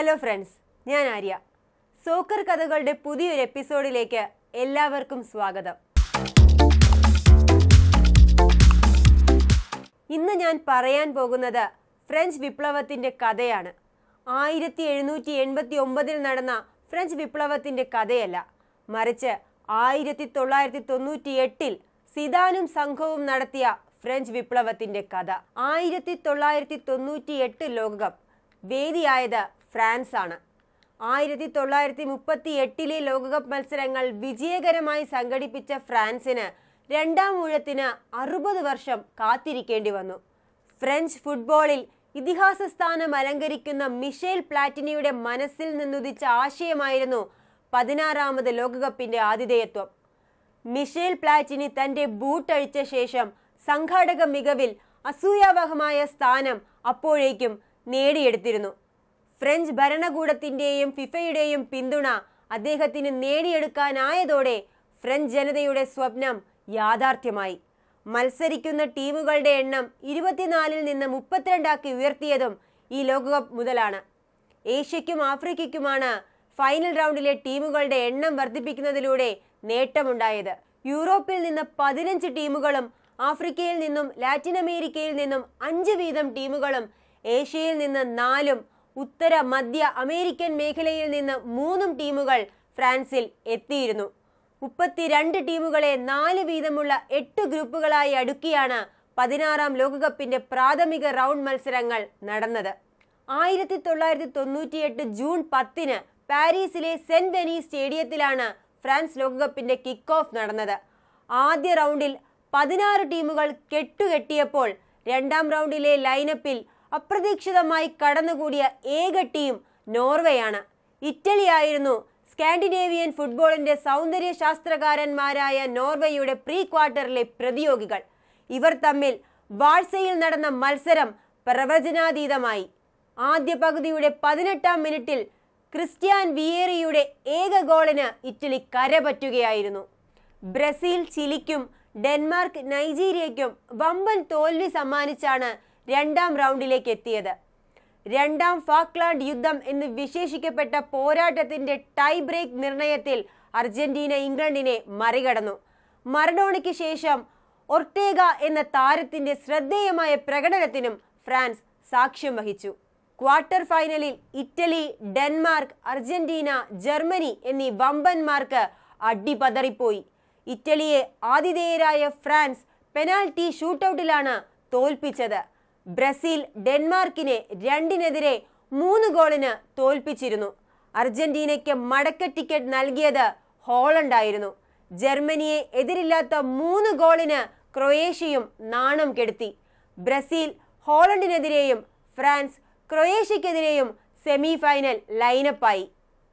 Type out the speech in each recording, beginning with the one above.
hello friends ഞാൻ Arya soccer കഥകളുടെ പുതിയൊരു എപ്പിസോഡിലേക്ക് എല്ലാവർക്കും സ്വാഗതം ഇന്ന് ഞാൻ പറയാൻ പോകുന്നത് ഫ്രഞ്ച് വിപ്ലവത്തിന്റെ കഥയാണ് ആയിരത്തി എഴുന്നൂറ്റി എൺപത്തി ഒമ്പതിൽ നടന്ന ഫ്രഞ്ച് വിപ്ലവത്തിന്റെ കഥയല്ല മറിച്ച് ആയിരത്തി തൊള്ളായിരത്തി തൊണ്ണൂറ്റി എട്ടിൽ സിദാനും സംഘവും നടത്തിയ ഫ്രഞ്ച് വിപ്ലവത്തിന്റെ കഥ ആയിരത്തി തൊള്ളായിരത്തി തൊണ്ണൂറ്റി എട്ട് ലോകകപ്പ് വേദിയായത് ഫ്രാൻസ് ആണ് ആയിരത്തി തൊള്ളായിരത്തി മുപ്പത്തി എട്ടിലെ ലോകകപ്പ് മത്സരങ്ങൾ വിജയകരമായി സംഘടിപ്പിച്ച ഫ്രാൻസിന് രണ്ടാം ഊഴത്തിന് അറുപത് വർഷം കാത്തിരിക്കേണ്ടി വന്നു ഫ്രഞ്ച് ഫുട്ബോളിൽ ഇതിഹാസ സ്ഥാനം അലങ്കരിക്കുന്ന മിഷേൽ പ്ലാറ്റിനിയുടെ മനസ്സിൽ നിന്നുദിച്ച ആശയമായിരുന്നു പതിനാറാമത് ലോകകപ്പിന്റെ ആതിഥേയത്വം മിഷേൽ പ്ലാറ്റിനി തന്റെ ബൂട്ട് അഴിച്ച ശേഷം സംഘാടക മികവിൽ അസൂയാവഹമായ സ്ഥാനം അപ്പോഴേക്കും നേടിയെടുത്തിരുന്നു ഫ്രഞ്ച് ഭരണകൂടത്തിന്റെയും ഫിഫയുടെയും പിന്തുണ അദ്ദേഹത്തിന് നേടിയെടുക്കാനായതോടെ ഫ്രഞ്ച് ജനതയുടെ സ്വപ്നം യാഥാർത്ഥ്യമായി മത്സരിക്കുന്ന ടീമുകളുടെ എണ്ണം ഇരുപത്തിനാലിൽ നിന്ന് മുപ്പത്തിരണ്ടാക്കി ഉയർത്തിയതും ഈ ലോകകപ്പ് മുതലാണ് ഏഷ്യയ്ക്കും ആഫ്രിക്കയ്ക്കുമാണ് ഫൈനൽ റൗണ്ടിലെ ടീമുകളുടെ എണ്ണം വർദ്ധിപ്പിക്കുന്നതിലൂടെ നേട്ടമുണ്ടായത് യൂറോപ്പിൽ നിന്ന് പതിനഞ്ച് ടീമുകളും ആഫ്രിക്കയിൽ നിന്നും ലാറ്റിൻ അമേരിക്കയിൽ നിന്നും അഞ്ച് വീതം ടീമുകളും ഏഷ്യയിൽ നിന്ന് നാലും ഉത്തര മധ്യ അമേരിക്കൻ മേഖലയിൽ നിന്ന് മൂന്നും ടീമുകൾ ഫ്രാൻസിൽ എത്തിയിരുന്നു മുപ്പത്തിരണ്ട് ടീമുകളെ നാല് വീതമുള്ള എട്ട് ഗ്രൂപ്പുകളായി അടുക്കിയാണ് പതിനാറാം ലോകകപ്പിന്റെ പ്രാഥമിക റൗണ്ട് മത്സരങ്ങൾ നടന്നത് ആയിരത്തി തൊള്ളായിരത്തി തൊണ്ണൂറ്റിയെട്ട് ജൂൺ പത്തിന് പാരീസിലെ സെന്റ് ഡെനീസ് സ്റ്റേഡിയത്തിലാണ് ഫ്രാൻസ് ലോകകപ്പിന്റെ കിക്ക് ഓഫ് നടന്നത് ആദ്യ റൗണ്ടിൽ പതിനാറ് ടീമുകൾ കെട്ടുകെട്ടിയപ്പോൾ രണ്ടാം റൗണ്ടിലെ ലൈനപ്പിൽ അപ്രതീക്ഷിതമായി കടന്നുകൂടിയ ഏക ടീം നോർവേയാണ് ഇറ്റലിയായിരുന്നു സ്കാൻഡിനേവിയൻ ഫുട്ബോളിന്റെ സൗന്ദര്യ ശാസ്ത്രകാരന്മാരായ നോർവേയുടെ പ്രീ ക്വാർട്ടറിലെ പ്രതിയോഗികൾ ഇവർ തമ്മിൽ വാഴ്സയിൽ നടന്ന മത്സരം പ്രവചനാതീതമായി ആദ്യ പകുതിയുടെ പതിനെട്ടാം മിനിറ്റിൽ ക്രിസ്ത്യാൻ വിയേറിയുടെ ഏക ഗോളിന് ഇറ്റലി കരപറ്റുകയായിരുന്നു ബ്രസീൽ ചിലിക്കും ഡെൻമാർക്ക് നൈജീരിയയ്ക്കും വമ്പൻ തോൽവി സമ്മാനിച്ചാണ് രണ്ടാം റൗണ്ടിലേക്ക് എത്തിയത് രണ്ടാം ഫാക്ലാൻഡ് യുദ്ധം എന്ന് വിശേഷിക്കപ്പെട്ട പോരാട്ടത്തിന്റെ ടൈ ബ്രേക്ക് നിർണയത്തിൽ അർജന്റീന ഇംഗ്ലണ്ടിനെ മറികടന്നു മറഡോണയ്ക്ക് ശേഷം ഒർട്ടേഗ എന്ന താരത്തിന്റെ ശ്രദ്ധേയമായ പ്രകടനത്തിനും ഫ്രാൻസ് സാക്ഷ്യം വഹിച്ചു ക്വാർട്ടർ ഫൈനലിൽ ഇറ്റലി ഡെൻമാർക്ക് അർജന്റീന ജർമ്മനി എന്നീ വമ്പന്മാർക്ക് അടിപതറിപ്പോയി ഇറ്റലിയെ ആതിഥേയരായ ഫ്രാൻസ് പെനാൽറ്റി ഷൂട്ടൌട്ടിലാണ് തോൽപ്പിച്ചത് ബ്രസീൽ ഡെൻമാർക്കിനെ രണ്ടിനെതിരെ മൂന്ന് ഗോളിന് തോൽപ്പിച്ചിരുന്നു അർജന്റീനയ്ക്ക് മടക്ക ടിക്കറ്റ് നൽകിയത് ഹോളണ്ടായിരുന്നു ജർമ്മനിയെ എതിരില്ലാത്ത മൂന്ന് ഗോളിന് ക്രൊയേഷ്യയും നാണം കെടുത്തി ബ്രസീൽ ഹോളണ്ടിനെതിരെയും ഫ്രാൻസ് ക്രൊയേഷ്യക്കെതിരെയും സെമി ഫൈനൽ ലൈനപ്പായി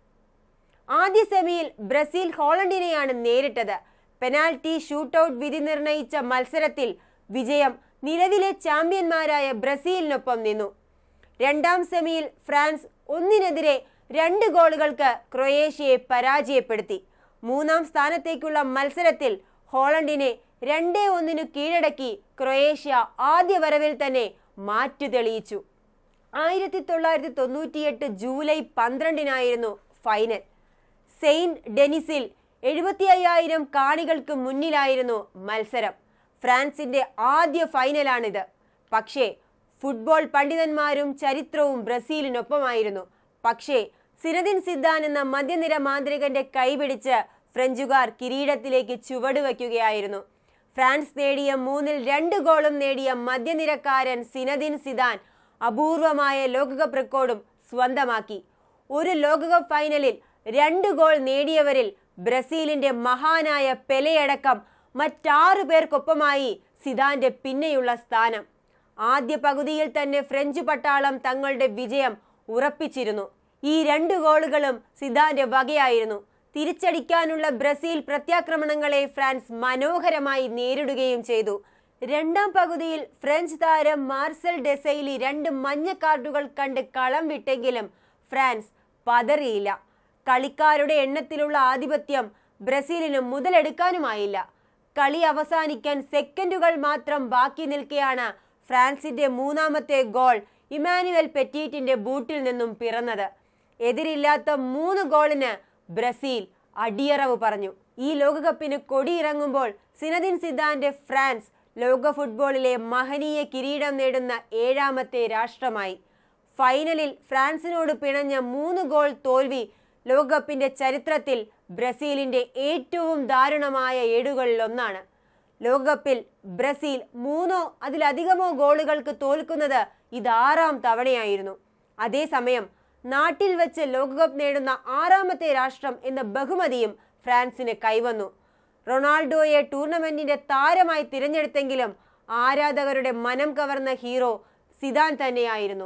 ആദ്യ സെമിയിൽ ബ്രസീൽ ഹോളണ്ടിനെയാണ് നേരിട്ടത് പെനാൽറ്റി ഷൂട്ടൌട്ട് വിധി നിർണയിച്ച മത്സരത്തിൽ വിജയം നിലവിലെ ചാമ്പ്യന്മാരായ ബ്രസീലിനൊപ്പം നിന്നു രണ്ടാം സെമിയിൽ ഫ്രാൻസ് ഒന്നിനെതിരെ രണ്ട് ഗോളുകൾക്ക് ക്രൊയേഷ്യയെ പരാജയപ്പെടുത്തി മൂന്നാം സ്ഥാനത്തേക്കുള്ള മത്സരത്തിൽ ഹോളണ്ടിനെ രണ്ടേ ഒന്നിനു കീഴടക്കി ക്രൊയേഷ്യ ആദ്യ വരവിൽ തന്നെ മാറ്റു തെളിയിച്ചു ആയിരത്തി തൊള്ളായിരത്തി തൊണ്ണൂറ്റിയെട്ട് ജൂലൈ പന്ത്രണ്ടിനായിരുന്നു ഫൈനൽ സെയിന്റ് ഡെനിസിൽ എഴുപത്തി അയ്യായിരം കാണികൾക്ക് മുന്നിലായിരുന്നു മത്സരം ഫ്രാൻസിന്റെ ആദ്യ ഫൈനലാണിത് പക്ഷേ ഫുട്ബോൾ പണ്ഡിതന്മാരും ചരിത്രവും ബ്രസീലിനൊപ്പമായിരുന്നു പക്ഷേ സിനദിൻ സിദ്ധാൻ എന്ന മധ്യനിര മാന്ത്രികന്റെ കൈപിടിച്ച് ഫ്രഞ്ചുകാർ കിരീടത്തിലേക്ക് ചുവടുവയ്ക്കുകയായിരുന്നു ഫ്രാൻസ് നേടിയ മൂന്നിൽ രണ്ട് ഗോളും നേടിയ മധ്യനിരക്കാരൻ സിനദിൻ സിദാൻ അപൂർവമായ ലോകകപ്പ് റെക്കോർഡും സ്വന്തമാക്കി ഒരു ലോകകപ്പ് ഫൈനലിൽ രണ്ട് ഗോൾ നേടിയവരിൽ ബ്രസീലിന്റെ മഹാനായ പെലയടക്കം മറ്റാറു പേർക്കൊപ്പമായി സിദാന്റെ പിന്നെയുള്ള സ്ഥാനം ആദ്യ പകുതിയിൽ തന്നെ ഫ്രഞ്ച് പട്ടാളം തങ്ങളുടെ വിജയം ഉറപ്പിച്ചിരുന്നു ഈ രണ്ട് ഗോളുകളും സിദാന്റെ വകയായിരുന്നു തിരിച്ചടിക്കാനുള്ള ബ്രസീൽ പ്രത്യാക്രമണങ്ങളെ ഫ്രാൻസ് മനോഹരമായി നേരിടുകയും ചെയ്തു രണ്ടാം പകുതിയിൽ ഫ്രഞ്ച് താരം മാർസൽ ഡെസൈലി രണ്ട് മഞ്ഞ കാർഡുകൾ കണ്ട് കളം വിട്ടെങ്കിലും ഫ്രാൻസ് പതറിയില്ല കളിക്കാരുടെ എണ്ണത്തിലുള്ള ആധിപത്യം ബ്രസീലിന് മുതലെടുക്കാനുമായില്ല കളി അവസാനിക്കാൻ സെക്കൻഡുകൾ മാത്രം ബാക്കി നിൽക്കെയാണ് ഫ്രാൻസിന്റെ മൂന്നാമത്തെ ഗോൾ ഇമാനുവൽ പെറ്റീറ്റിന്റെ ബൂട്ടിൽ നിന്നും പിറന്നത് എതിരില്ലാത്ത മൂന്ന് ഗോളിന് ബ്രസീൽ അടിയറവ് പറഞ്ഞു ഈ ലോകകപ്പിന് കൊടിയിറങ്ങുമ്പോൾ സിനദിൻ സിദാന്റെ ഫ്രാൻസ് ലോക ഫുട്ബോളിലെ മഹനീയ കിരീടം നേടുന്ന ഏഴാമത്തെ രാഷ്ട്രമായി ഫൈനലിൽ ഫ്രാൻസിനോട് പിണഞ്ഞ മൂന്ന് ഗോൾ തോൽവി ലോകകപ്പിന്റെ ചരിത്രത്തിൽ ബ്രസീലിന്റെ ഏറ്റവും ദാരുണമായ ഏടുകളിലൊന്നാണ് ലോകകപ്പിൽ ബ്രസീൽ മൂന്നോ അതിലധികമോ ഗോളുകൾക്ക് തോൽക്കുന്നത് ഇതാറാം തവണയായിരുന്നു അതേസമയം നാട്ടിൽ വെച്ച് ലോകകപ്പ് നേടുന്ന ആറാമത്തെ രാഷ്ട്രം എന്ന ബഹുമതിയും ഫ്രാൻസിന് കൈവന്നു റൊണാൾഡോയെ ടൂർണമെന്റിന്റെ താരമായി തിരഞ്ഞെടുത്തെങ്കിലും ആരാധകരുടെ മനം കവർന്ന ഹീറോ സിദാൻ തന്നെയായിരുന്നു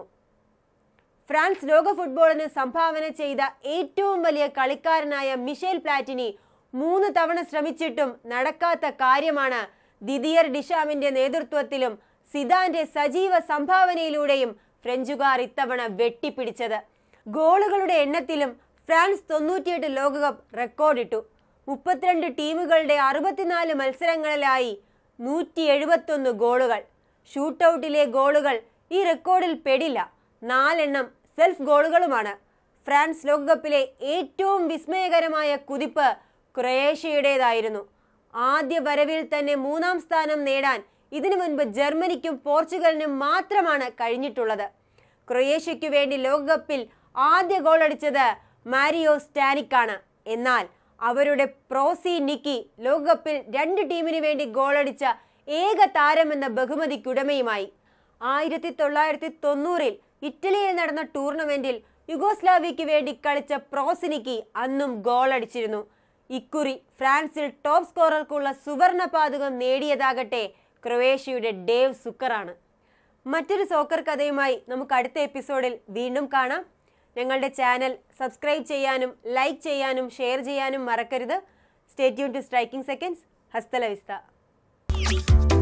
ഫ്രാൻസ് ലോക ഫുട്ബോളിന് സംഭാവന ചെയ്ത ഏറ്റവും വലിയ കളിക്കാരനായ മിഷേൽ പ്ലാറ്റിനി മൂന്ന് തവണ ശ്രമിച്ചിട്ടും നടക്കാത്ത കാര്യമാണ് ദിദിയർ ഡിഷാമിന്റെ നേതൃത്വത്തിലും സിദാന്റെ സജീവ സംഭാവനയിലൂടെയും ഫ്രഞ്ചുകാർ ഇത്തവണ വെട്ടിപ്പിടിച്ചത് ഗോളുകളുടെ എണ്ണത്തിലും ഫ്രാൻസ് തൊണ്ണൂറ്റിയെട്ട് ലോകകപ്പ് റെക്കോർഡിട്ടു മുപ്പത്തിരണ്ട് ടീമുകളുടെ അറുപത്തിനാല് മത്സരങ്ങളിലായി നൂറ്റി എഴുപത്തൊന്ന് ഗോളുകൾ ഷൂട്ടൌട്ടിലെ ഗോളുകൾ ഈ റെക്കോർഡിൽ പെടില്ല നാലെണ്ണം സെൽഫ് ഗോളുകളുമാണ് ഫ്രാൻസ് ലോകകപ്പിലെ ഏറ്റവും വിസ്മയകരമായ കുതിപ്പ് ക്രൊയേഷ്യയുടേതായിരുന്നു ആദ്യ വരവിൽ തന്നെ മൂന്നാം സ്ഥാനം നേടാൻ ഇതിനു മുൻപ് ജർമ്മനിക്കും പോർച്ചുഗലിനും മാത്രമാണ് കഴിഞ്ഞിട്ടുള്ളത് ക്രൊയേഷ്യയ്ക്കു വേണ്ടി ലോകകപ്പിൽ ആദ്യ ഗോൾ അടിച്ചത് മാരിയോ സ്റ്റാനിക്കാണ് എന്നാൽ അവരുടെ പ്രോസി നിക്കി ലോകകപ്പിൽ രണ്ട് ടീമിനു വേണ്ടി ഗോളടിച്ച ഏക താരമെന്ന ബഹുമതിക്കുടമയുമായി ആയിരത്തി തൊള്ളായിരത്തി തൊണ്ണൂറിൽ ഇറ്റലിയിൽ നടന്ന ടൂർണമെന്റിൽ യുഗോസ്ലാവിയയ്ക്ക് വേണ്ടി കളിച്ച പ്രോസിനിക്ക് അന്നും ഗോളടിച്ചിരുന്നു ഇക്കുറി ഫ്രാൻസിൽ ടോപ്പ് സ്കോറർക്കുള്ള സുവർണ പാതകം നേടിയതാകട്ടെ ക്രൊയേഷ്യയുടെ ഡേവ് സുക്കറാണ് മറ്റൊരു സോക്കർ കഥയുമായി നമുക്ക് അടുത്ത എപ്പിസോഡിൽ വീണ്ടും കാണാം ഞങ്ങളുടെ ചാനൽ സബ്സ്ക്രൈബ് ചെയ്യാനും ലൈക്ക് ചെയ്യാനും ഷെയർ ചെയ്യാനും മറക്കരുത് സ്റ്റേറ്റ്യൂൺ ടു സ്ട്രൈക്കിംഗ് സെക്കൻഡ്സ് ഹസ്തലവിസ്ത